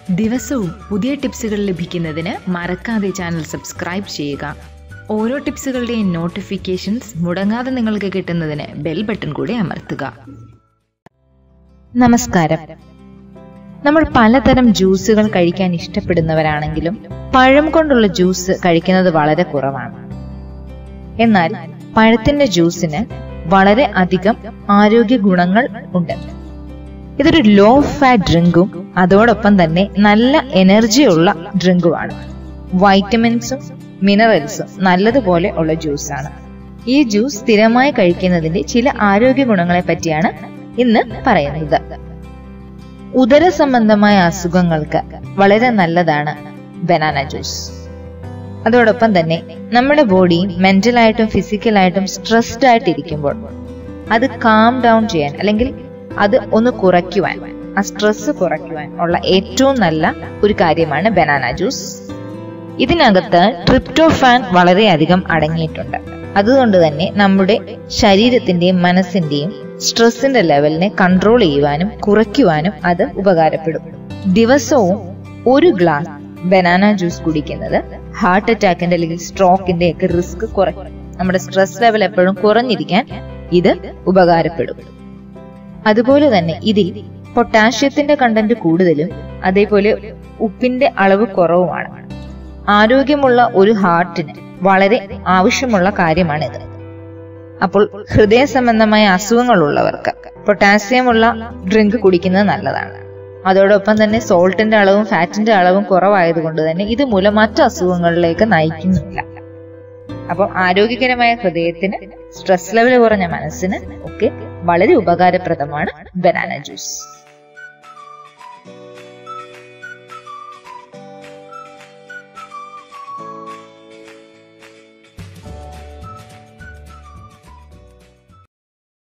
ദിവസവും പുതിയ ടിപ്സുകൾ ലഭിക്കുന്നതിന് മറക്കാതെ ചാനൽ സബ്സ്ക്രൈബ് ചെയ്യുക ഓരോ ടിപ്സുകളുടെയും നോട്ടിഫിക്കേഷൻസ് മുടങ്ങാതെ നിങ്ങൾക്ക് കിട്ടുന്നതിന് ബെൽ ബട്ടൺ കൂടി അമർത്തുക നമസ്കാരം നമ്മൾ പലതരം ജ്യൂസുകൾ കഴിക്കാൻ ഇഷ്ടപ്പെടുന്നവരാണെങ്കിലും പഴം കൊണ്ടുള്ള ജ്യൂസ് കഴിക്കുന്നത് വളരെ കുറവാണ് എന്നാൽ പഴത്തിന്റെ ജ്യൂസിന് വളരെ അധികം ആരോഗ്യ ഗുണങ്ങൾ ഉണ്ട് ഇതൊരു ലോ ഫാറ്റ് ഡ്രിങ്കും അതോടൊപ്പം തന്നെ നല്ല എനർജിയുള്ള ഡ്രിങ്കുമാണ് വൈറ്റമിൻസും മിനറൽസും നല്ലതുപോലെ ഉള്ള ജ്യൂസാണ് ഈ ജ്യൂസ് സ്ഥിരമായി കഴിക്കുന്നതിന്റെ ചില ആരോഗ്യ ഗുണങ്ങളെ പറ്റിയാണ് ഇന്ന് പറയുന്നത് ഉദര സംബന്ധമായ അസുഖങ്ങൾക്ക് വളരെ നല്ലതാണ് ബനാന ജ്യൂസ് അതോടൊപ്പം തന്നെ നമ്മുടെ ബോഡി മെന്റലായിട്ടും ഫിസിക്കലായിട്ടും സ്ട്രെസ്ഡ് ആയിട്ടിരിക്കുമ്പോൾ അത് കാം ഡൗൺ ചെയ്യാൻ അല്ലെങ്കിൽ അത് ഒന്ന് കുറയ്ക്കുവാൻ ആ സ്ട്രെസ് കുറയ്ക്കുവാൻ ഉള്ള ഏറ്റവും നല്ല ഒരു കാര്യമാണ് ബനാന ജ്യൂസ് ഇതിനകത്ത് ട്രിപ്റ്റോഫാൻ വളരെയധികം അടങ്ങിയിട്ടുണ്ട് അതുകൊണ്ട് തന്നെ നമ്മുടെ ശരീരത്തിന്റെയും മനസ്സിന്റെയും സ്ട്രെസ്സിന്റെ ലെവലിനെ കൺട്രോൾ ചെയ്യുവാനും കുറയ്ക്കുവാനും അത് ഉപകാരപ്പെടും ദിവസവും ഒരു ഗ്ലാസ് ബനാന ജ്യൂസ് കുടിക്കുന്നത് ഹാർട്ട് അറ്റാക്കിന്റെ അല്ലെങ്കിൽ സ്ട്രോക്കിന്റെ ഒക്കെ റിസ്ക് കുറയ്ക്കും നമ്മുടെ സ്ട്രെസ് ലെവൽ എപ്പോഴും കുറഞ്ഞിരിക്കാൻ ഇത് ഉപകാരപ്പെടും അതുപോലെ തന്നെ ഇതിൽ പൊട്ടാഷ്യത്തിന്റെ കണ്ടന്റ് കൂടുതലും അതേപോലെ ഉപ്പിന്റെ അളവ് കുറവുമാണ് ആരോഗ്യമുള്ള ഒരു ഹാർട്ടിന് വളരെ ആവശ്യമുള്ള കാര്യമാണിത് അപ്പോൾ ഹൃദയ സംബന്ധമായ അസുഖങ്ങളുള്ളവർക്ക് പൊട്ടാസ്യമുള്ള ഡ്രിങ്ക് കുടിക്കുന്നത് നല്ലതാണ് അതോടൊപ്പം തന്നെ സോൾട്ടിന്റെ അളവും ഫാറ്റിന്റെ അളവും കുറവായതുകൊണ്ട് തന്നെ ഇത് മൂലം മറ്റു അസുഖങ്ങളിലേക്ക് നയിക്കുന്നില്ല അപ്പോൾ ആരോഗ്യകരമായ ഹൃദയത്തിന് സ്ട്രെസ് ലെവൽ കുറഞ്ഞ മനസ്സിന് ഒക്കെ വളരെ ഉപകാരപ്രദമാണ് ബനാന ജ്യൂസ്